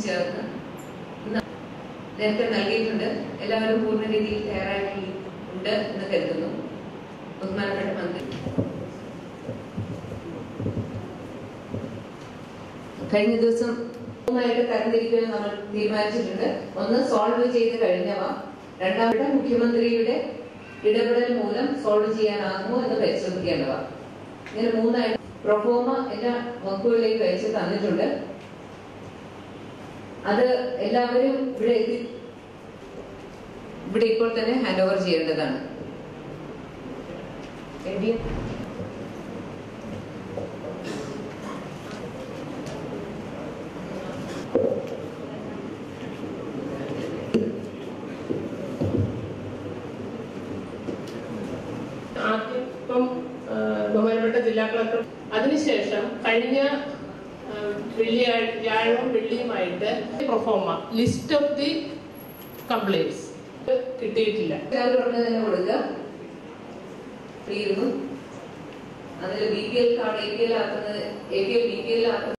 ചേർന്ന് ഇന്ന് നേരത്തെ നൽകിയിട്ടുണ്ട് എല്ലാവരും പൂർണ്ണ രീതിയിൽ തയ്യാറാക്കി ഉണ്ട് എന്ന് കരുതുന്നു ബഹുമാനപ്പെട്ട മന്ത്രി കഴിഞ്ഞ ദിവസം മൂന്നായിട്ട് തരംതിരിക്കുവാൻ നമ്മൾ തീരുമാനിച്ചിട്ടുണ്ട് ഒന്ന് സോൾവ് ചെയ്ത് കഴിഞ്ഞവ രണ്ടാമത്തെ മുഖ്യമന്ത്രിയുടെ ഇടപെടൽ മൂലം സോൾവ് ചെയ്യാനാകുമോ എന്ന് പരിശോധിക്കേണ്ടവ ഇങ്ങനെ മൂന്നായിട്ട് പ്രൊഫോമ എല്ലാ വകുപ്പുകളിലേക്ക് അയച്ച് തന്നിട്ടുണ്ട് അത് എല്ലാവരും ഇവിടെ എത്തി ഇവിടെ ഇപ്പോൾ തന്നെ ഹാൻഡ് ഓവർ ചെയ്യേണ്ടതാണ് എടി- ആദ്യം ഇപ്പം ആ, ബഹുമാനപ്പെട്ട ജില്ലാ കളക്ടർ അതിനുശേഷം കഴിഞ്ഞ ആ, വെള്ളിയാഴ്ച വ്യാഴവും വെള്ളിയുമായിട്ട് proforma list of the compliance കിട്ടിയിട്ടില്ല എല്ലാവരും ഉടനെ തന്നെ കൊടുക്കുക തീരുന്നു അതിൽ B P L card A P L ആക്കുന്നത് A P L B P L ആക്കുന്നത്